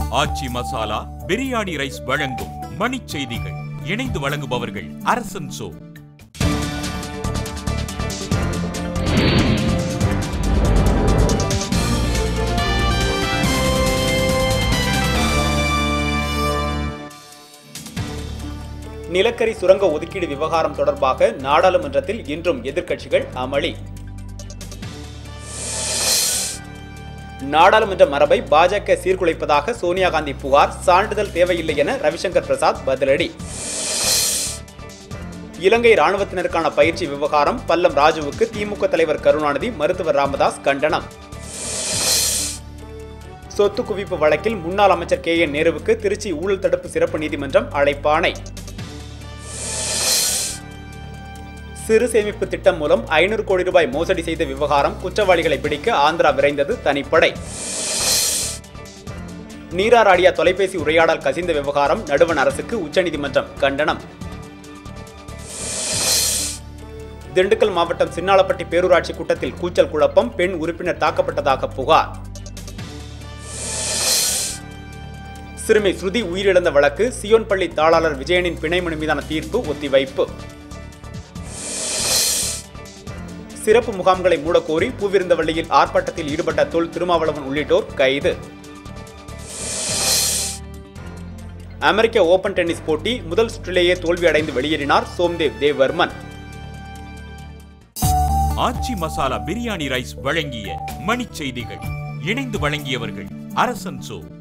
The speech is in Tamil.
ஆச்சி மசாலா பிரியாணி ரைஸ் வழங்கும் மணிச் செய்திகள் இணைந்து வழங்குபவர்கள் அரசன் சோ நிலக்கரி சுரங்க ஒதுக்கீடு விவகாரம் தொடர்பாக நாடாளுமன்றத்தில் இன்றும் எதிர்க்கட்சிகள் அமளி நாடாளுமன்ற மரபை பாஜக சீர்குலைப்பதாக சோனியா காந்தி புகார் சான்றிதழ் தேவையில்லை என ரவிசங்கர் பிரசாத் பதிலடி இலங்கை ராணுவத்தினருக்கான பயிற்சி விவகாரம் பல்லம் ராஜுவுக்கு திமுக தலைவர் கருணாநிதி மருத்துவர் ராமதாஸ் கண்டனம் சொத்து குவிப்பு வழக்கில் முன்னாள் அமைச்சர் கே என் நேருவுக்கு திருச்சி ஊழல் தடுப்பு சிறப்பு நீதிமன்றம் அழைப்பாணை சிறு சேமிப்பு திட்டம் மூலம் ஐநூறு கோடி ரூபாய் மோசடி செய்த விவகாரம் குற்றவாளிகளை பிடிக்க ஆந்திரா விரைந்தது தனிப்படை நீராராடியா தொலைபேசி உரையாடல் கசிந்த விவகாரம் நடுவண் அரசுக்கு உச்சநீதிமன்றம் கண்டனம் திண்டுக்கல் மாவட்டம் சின்னாளப்பட்டி பேரூராட்சி கூட்டத்தில் கூச்சல் குழப்பம் பெண் உறுப்பினர் தாக்கப்பட்டதாக புகார் சிறுமி ஸ்ருதி உயிரிழந்த வழக்கு சியோன் பள்ளி தாளாளர் விஜயனின் பிணை மனு மீதான தீர்ப்பு ஒத்திவைப்பு சிறப்பு முகாம்களை மூடக்கோரி பூவிருந்தவள்ளியில் ஆர்ப்பாட்டத்தில் ஈடுபட்ட தொல் திருமாவளவன் உள்ளிட்டோர் கைது அமெரிக்க ஓபன் டென்னிஸ் போட்டி முதல் சுற்றிலேயே தோல்வியடைந்து வெளியேறினார் சோம்தேவ் தேவர்மன் ஆச்சி மசாலா பிரியாணி ரைஸ் வழங்கிய மணிச் செய்திகள் இணைந்து வழங்கியவர்கள் அரசன் சோ